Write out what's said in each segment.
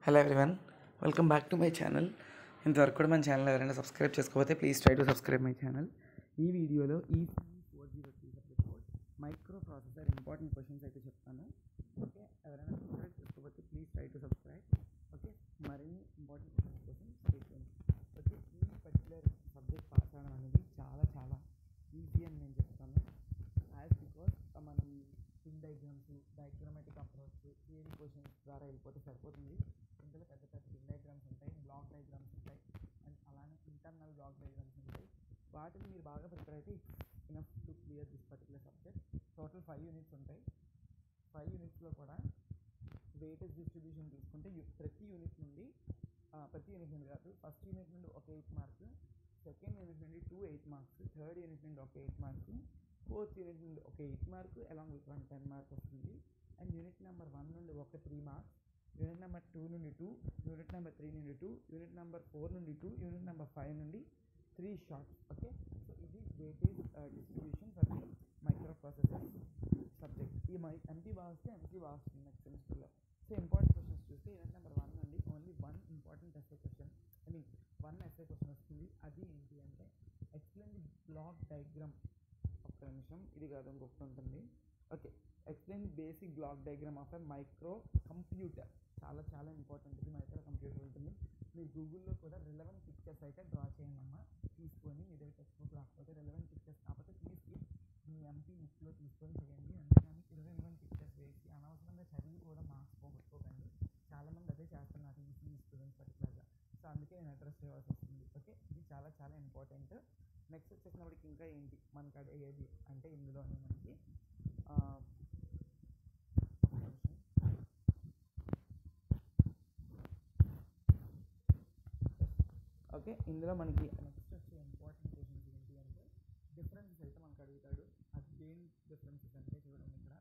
Hello everyone welcome back to my channel ఇంతవరకు కూడా మన ఛానల్ ఎవరైనా సబ్స్క్రైబ్ చేసుకోకపోతే please try to subscribe my channel ఈ వీడియోలో ఈ four zero three subject code micro processor important questions అయితే చెప్తాను ఓకే ఎవరైనా సబ్స్క్రైబ్ చేసుకోకపోతే please try to subscribe okay మరిన్ని ఇంపార్టెంట్ క్వశ్చన్స్ కోసం స్టే ట్యూన్ ఓకే ఈ పర్టికులర్ సబ్జెక్ట్ పాస్ అవడం అనేది చాలా చాలా ఈజీ అని నేను చెప్తాను యాజ్ బికాస్ మనం pin diagrams diagrammatic approach theory questions ద్వారా వెళ్ళిపోతే సరిపోతుంది ఇందులో పెద్ద పెద్ద పిన్ డయాగ్రామ్స్ ఉంటాయి బ్లాక్ డయాగ్రామ్స్ ఉంటాయి అండ్ అలానే ఇంటర్నల్ బ్లాక్ డయాగ్రామ్స్ ఉంటాయి వాటిని మీరు బాగా ప్రిపేర్ అయితే enough to clear this particular subject total five units ఉంటాయి ఫైవ్ యూనిట్స్లో కూడా వెయిటేజ్ డిస్ట్రిబ్యూషన్ తీసుకుంటే యు- ప్రతి యూనిట్ నుండి ఆ, ప్రతి యూనిట్ నుండి కాదు ఫస్ట్ యూనిట్ నుండి ఒక ఎయిట్ మార్క్స్ సెకండ్ యూనిట్ నుండి two eight marks third unit నుండి ఒక ఎయిట్ మార్క్స్ ఫోర్త్ యూనిట్ నుండి ఒక eight mark along with one ten mark వస్తుంది అండ్ యూనిట్ నెంబర్ వన్ నుండి ఒక three marks unit number two నుండి టూ యూనిట్ నెంబర్ త్రీ నుండి టూ యూనిట్ నెంబర్ ఫోర్ నుండి టూ యూనిట్ నెంబర్ ఫైవ్ నుండి three shorts okay so ఇది weightage distribution for the micro processor subject ఈ my MP బాగా వస్తే ఎంపీ బాగా వస్తుంది నెక్స్ట్ సెమిస్టర్లో సో ఇంపార్టెంట్ క్వశ్చన్స్ చూస్తే యూనిట్ నెంబర్ వన్ నుండి only one important SA question I mean one SA question వస్తుంది అది ఏంటి అంటే ఎక్స్ప్లెయిన్ ది బ్లాక్ డయాగ్రామ్ ఒక్క నిమిషం ఇది కాదు ఇంకొకటి ఉంటుంది okay explain basic block diagram of a micro computer చాలా చాలా ఇంపార్టెంట్ ఇది మైక్రో కంప్యూటర్ ఉంటుంది మీరు గూగుల్లో కూడా రిలవెంట్ పిక్చర్స్ అయితే డ్రా చేయండి అమ్మా తీసుకొని మీ దగ్గర టెక్స్ట్ బుక్ రాకపోతే రిలవెంట్ పిక్చర్స్ కాకపోతే తీసి మీ ఎంపీ బుక్లో తీసుకొని చేయండి అంతేగాని రిలవెంట్ పిక్చర్స్ వేసి అనవసరంగా చదివి కూడా మార్క్స్ పోగొట్టుకోకండి చాలామంది అదే చేస్తున్నారు ఈ స్టూడెంట్స్ పర్టికులర్గా సో అందుకే నేను అడ్రస్ చేయవలసి వస్తుంది ఓకే ఇది చాలా చాలా ఇంపార్టెంట్ నెక్స్ట్ వచ్చేసినప్పటికి ఇంకా ఏంటి మనకి అడిగేది అంటే ఇందులోనే మనకి ఆ, ఒక్క నిమిషం. ఓకే ఇందులో మనకి నెక్స్ట్ వచ్చే ఇంపార్టెంట్ క్వశ్చన్స్ ఏంటి అంటే డిఫరెన్సెస్ అయితే మనకు అడుగుతాడు అది ఏం డిఫరెన్సెస్ అంటే చూడండి ఇక్కడ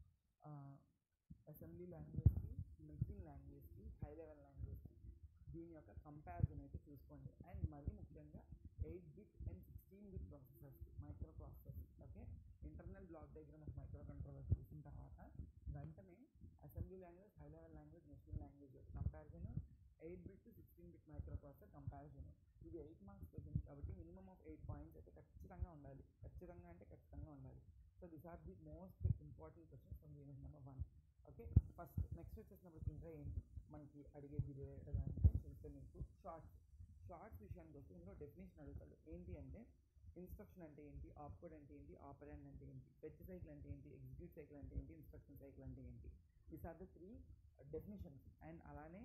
అసెంబ్లీ లాంగ్వేజ్కి మెషిన్ లాంగ్వేజ్కి హై లెవెల్ లాంగ్వేజ్కి దీని యొక్క కంపారిజన్ అయితే చూసుకోండి అండ్ మరీ ముఖ్యంగా eight bit and sixteen bit processors micro processors okay internal block diagram of micro controllers చూసిన తర్వాత వెంటనే assembly language high level language machine language comparison eight bit to sixteen bit micro processor comparison ఇది eight marks question కాబట్టి minimum of eight points అయితే ఖచ్చితంగా ఉండాలి ఖచ్చితంగా అంటే ఖచ్చితంగా ఉండాలి so this are the most important questions from unit number one okay first next వచ్చేసినప్పుడు ఇంకా ఏంటి మనకి అడిగేది రిలేటెడ్ అంటే చూస్తే మీకు షార్ట్స్ షార్ట్స్ విషయానికి వస్తే ఇందులో డెఫినేషన్ అడుగుతాడు ఏంటి అంటే ఇన్స్ట్రక్షన్ అంటే ఏంటి ఆప్కోడ్ అంటే ఏంటి ఆపరెంట్ అంటే ఏంటి ఫెచ్ సైకిల్ అంటే ఏంటి ఎగ్జిక్యూట్ సైకిల్ అంటే ఏంటి ఇన్స్ట్రక్షన్ సైకిల్ అంటే ఏంటి these are the three definitions and అలానే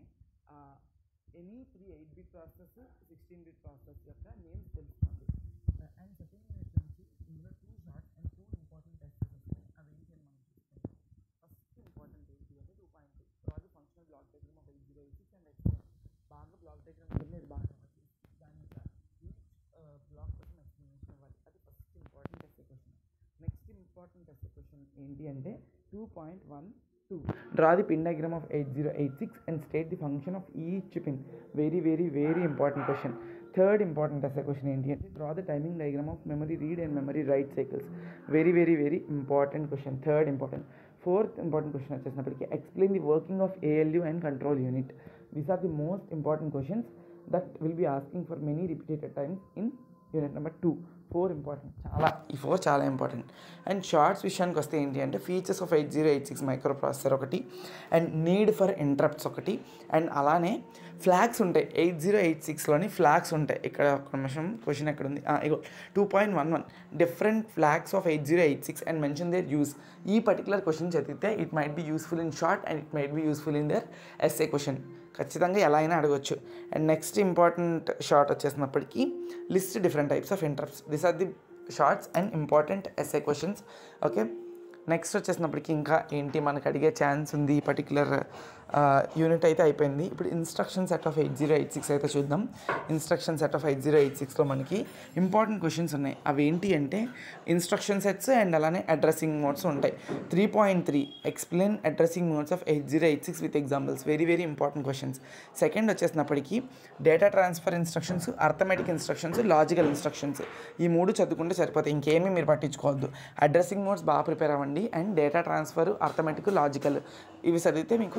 any three eight bit process sixteen bit process యొక్క నేమ్స్ తెలుసుకోండి అండ్ సెకండ్ యూనిట్ నుంచి ఇందులో two shorts and two important tests వస్తాయి అవి ఏంటి అని మనం చూసుకుంటాం ఫస్ట్ ఇంపార్టెంట్ ఏంటి అంటే టూ పాయింట్ టూ తర్వాత ఫంక్షనల్ బ్లాక్ డయాగ్రామ్ ఒక eight zero eight six and explain బాగా బ్లాక్ డయాగ్రామ్ ఉంటుంది ఇది బాగా అవ్వాలి దాని యొక్క ఈచ్ బ్లాక్ కోసం ఎక్స్ప్లెనేషన్ ఇవ్వాలి అది first important SA question next important SA question ఏంటి అంటే two point one two draw the pin diagram of eight zero eight six and state the function of each pin very very very important question third important SA question ఏంటి అంటే draw the timing diagram of memory read and memory write cycles very very very important question third important fourth important question వచ్చేసినప్పటికీ explain the working of ALU and control unit these are the most important questions that will be asking for many repeated times in unit number two four important చాలా ఈ four చాలా important and shorts విషయానికి వస్తే ఏంటి అంటే features of eight zero eight six micro processor ఒకటి and need for interrupts ఒకటి and అలానే ఫ్లాగ్స్ ఉంటాయి ఎయిట్ జీరో ఎయిట్ సిక్స్లోని ఫ్లాగ్స్ ఉంటాయి ఇక్కడ ఒక నిమిషం క్వశ్చన్ ఎక్కడ ఉంది ఆ, ఇగో two point one one different flags of eight zero eight six and mention their use ఈ పర్టికులర్ క్వశ్చన్ చదివితే it might be useful in short and it might be useful in their SA question ఖచ్చితంగా ఎలా అయినా అడగొచ్చు and next important short వచ్చేసినప్పటికీ list different types of interrupts this are the shorts and important SA questions okay next వచ్చేసినప్పటికి ఇంకా ఏంటి మనకు అడిగే ఛాన్స్ ఉంది ఈ పర్టికులర్ యూనిట్ అయితే అయిపోయింది ఇప్పుడు instruction set of eight zero eight six అయితే చూద్దాం instruction set of eight zero eight సిక్స్లో మనకి ఇంపార్టెంట్ క్వశ్చన్స్ ఉన్నాయి అవి ఏంటి అంటే ఇన్స్ట్రక్షన్ సెట్స్ అండ్ అలానే అడ్రస్సింగ్ మోడ్స్ ఉంటాయి three point three explain addressing modes of eight zero eight six with examples very very important questions second వచ్చేసినప్పటికీ data transfer instructions arithmetic instructions logical instructions ఈ మూడు చదువుకుంటే సరిపోతాయి ఇంకేమీ మీరు పట్టించుకోవద్దు అడ్రస్సింగ్ మోడ్స్ బాగా ప్రిపేర్ అవ్వండి and data transfer arithmetic logical ఇవి చదివితే మీకు ఈ యూనిట్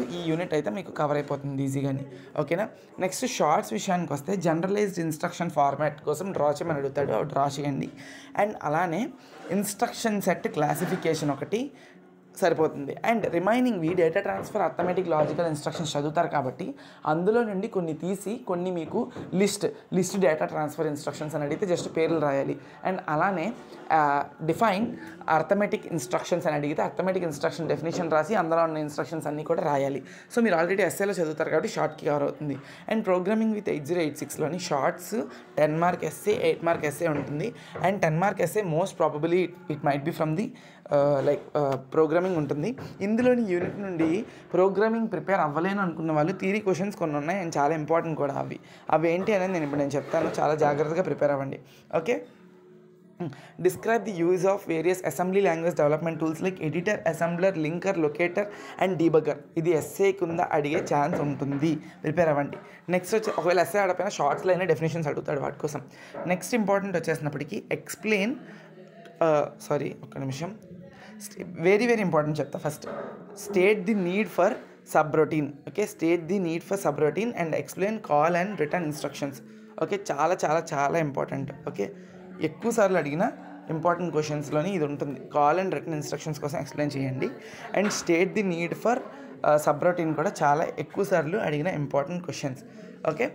యూనిట్ అయితే మీకు కవర్ అయిపోతుంది ఈజీగాని ఓకేనా నెక్స్ట్ షార్ట్స్ విషయానికి వస్తే జనరలైజ్డ్ ఇన్స్ట్రక్షన్ ఫార్మాట్ కోసం డ్రా చేయమని అడుగుతాడు అవి డ్రా చేయండి అండ్ అలానే ఇన్స్ట్రక్షన్ సెట్ క్లాసిఫికేషన్ ఒకటి సరిపోతుంది అండ్ రిమైనింగ్వి data transfer arithmetic logical instructions చదువుతారు కాబట్టి అందులో నుండి కొన్ని తీసి కొన్ని మీకు list list data transfer instructions అని అడిగితే జస్ట్ పేర్లు రాయాలి అండ్ అలానే డిఫైన్ అర్థమెటిక్ ఇన్స్ట్రక్షన్స్ అని అడిగితే అర్థమెటిక్ ఇన్స్ట్రక్షన్ డెఫినేషన్ రాసి అందులో ఉన్న ఇన్స్ట్రక్షన్స్ అన్నీ కూడా రాయాలి సో మీరు ఆల్రెడీ ఎస్ఏలో చదువుతారు కాబట్టి షార్ట్కి కవర్ అవుతుంది and programming with eight zero eight సిక్స్లోని shorts ten mark SA eight mark SA ఉంటుంది and ten mark SA most probably it might be from the like programming ఉంటుంది ఇందులోని యూనిట్ నుండి ప్రోగ్రామింగ్ ప్రిపేర్ అవ్వలేను అనుకున్న వాళ్ళు థీరీ క్వశ్చన్స్ కొన్ని ఉన్నాయి and చాలా ఇంపార్టెంట్ కూడా అవి అవి ఏంటి అనేది నేను ఇప్పుడు నేను చెప్తాను చాలా జాగ్రత్తగా ప్రిపేర్ అవ్వండి okay describe the use of various assembly language development tools like editor assembler linker locator and debugger ఇది ఎస్ఏ కింద అడిగే ఛాన్స్ ఉంటుంది ప్రిపేర్ అవ్వండి నెక్స్ట్ వచ్చి ఒకవేళ ఎస్ఏ ఆడపోయినా షార్ట్స్లో అయినా డెఫినేషన్స్ అడుగుతాడు వాటి కోసం నెక్స్ట్ ఇంపార్టెంట్ వచ్చేసినప్పటికీ ఎక్స్ప్లెయిన్ సారీ ఒక్క నిమిషం వెరీ వెరీ ఇంపార్టెంట్ చెప్తా first state the need for sub routine okay state the need for sub routine and explain call and return instructions okay చాలా చాలా చాలా ఇంపార్టెంట్ ఓకే ఎక్కువ సార్లు అడిగిన ఇంపార్టెంట్ క్వశ్చన్స్లోని ఇది ఉంటుంది కాల్ అండ్ రిటర్న్ ఇన్స్ట్రక్షన్స్ కోసం ఎక్స్ప్లెయిన్ చేయండి and state the need for sub routine కూడా చాలా ఎక్కువ సార్లు అడిగిన ఇంపార్టెంట్ క్వశ్చన్స్ ఓకే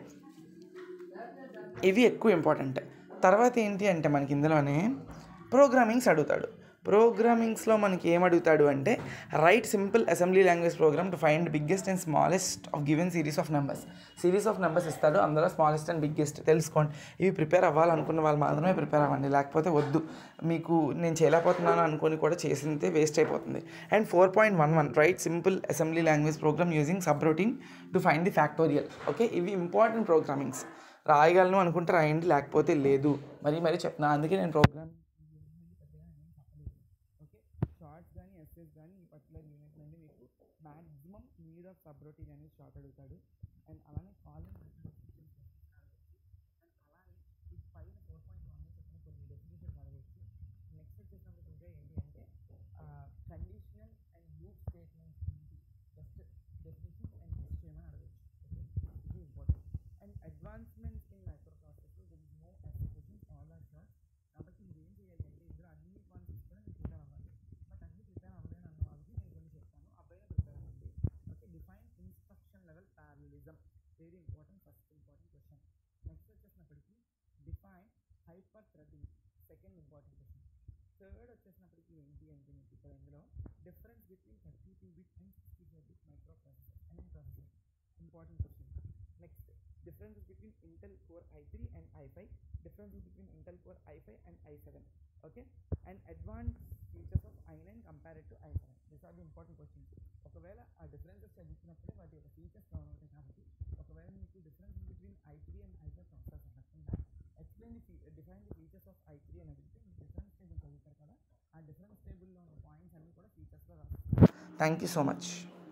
ఇవి ఎక్కువ ఇంపార్టెంట్ తర్వాత ఏంటి అంటే మనకి ఇందులోనే ప్రోగ్రామింగ్స్ అడుగుతాడు ప్రోగ్రామింగ్స్లో మనకి ఏం అడుగుతాడు అంటే write simple assembly language program to find biggest and smallest of given series of numbers series of numbers ఇస్తాడు అందులో స్మాలెస్ట్ అండ్ బిగ్గెస్ట్ తెలుసుకోండి ఇవి ప్రిపేర్ అవ్వాలనుకున్న వాళ్ళు మాత్రమే ప్రిపేర్ అవ్వండి లేకపోతే వద్దు మీకు నేను చేయలేకపోతున్నాను అనుకొని కూడా చేసిందే వేస్ట్ అయిపోతుంది and four point one one write simple assembly language program using sub routine to find the factorial okay ఇవి ఇంపార్టెంట్ ప్రోగ్రామింగ్స్ రాయగలను అనుకుంటే రాయండి లేకపోతే లేదు మరి మరి చెప్తున్నా అందుకే నేను ప్రోగ్రామ్ ఓకే షార్ట్స్ కానీ ఎస్ఎస్ కానీ ఈ పర్టికులర్ యూనిట్ నుండి మీకు maximum need of sub routine అనేది షార్ట్ అడుగుతాడు అండ్ అలానే కాలన్ అండ్ అలానే ఈ పైన ఫోర్ పాయింట్ వన్ చెప్పిన కొన్ని డెఫినేషన్స్ అడగచ్చు నెక్స్ట్ వచ్చేసినప్పుడు ఇంకా ఏంటి అంటే conditional and loop statements just definitions and list చేయమని అడగచ్చు ఓకే ఇది important and advancements in micro processor there is no applications all are short కాబట్టి మీరు ఏం చేయాలి అంటే ఇందులో అన్ని కాన్సెప్ట్స్ కూడా మీరు ప్రిపేర్ అవ్వాలి బట్ అన్ని ప్రిపేర్ అవ్వలేను అన్న వాళ్ళకి నేను కొన్ని చెప్తాను అబ్బాయినా ప్రిపేర్ అవ్వండి okay define instruction level parallelism very important first important question next వచ్చేసినప్పటికీ define hyper threading second important question third వచ్చేసినప్పటికి ఏంటి అంటే మీకు ఇక్కడ ఇందులో difference between thirty two bit and sixty four bit micro processor and processor important question next differences between Intel Core i3 and i5, differences between Intel Core i5 and i7, okay, and advanced features of i9 compared to i7. These are the important questions. ఒకవేళ ఆ differences చదివినప్పుడే వాటి యొక్క features cover అవుతాయి కాబట్టి ఒకవేళ మీకు difference between i three and i five process అడగకుండా explain the define the features of i three అని అడిగితే మీకు డిఫరెన్స్ టేబుల్ చదువుతారు కదా ఆ డిఫరెన్స్ టేబుల్లో ఉన్న పాయింట్స్ అన్నీ కూడా ఫీచర్స్లో రాస్తారు థ్యాంక్ యూ సో మచ్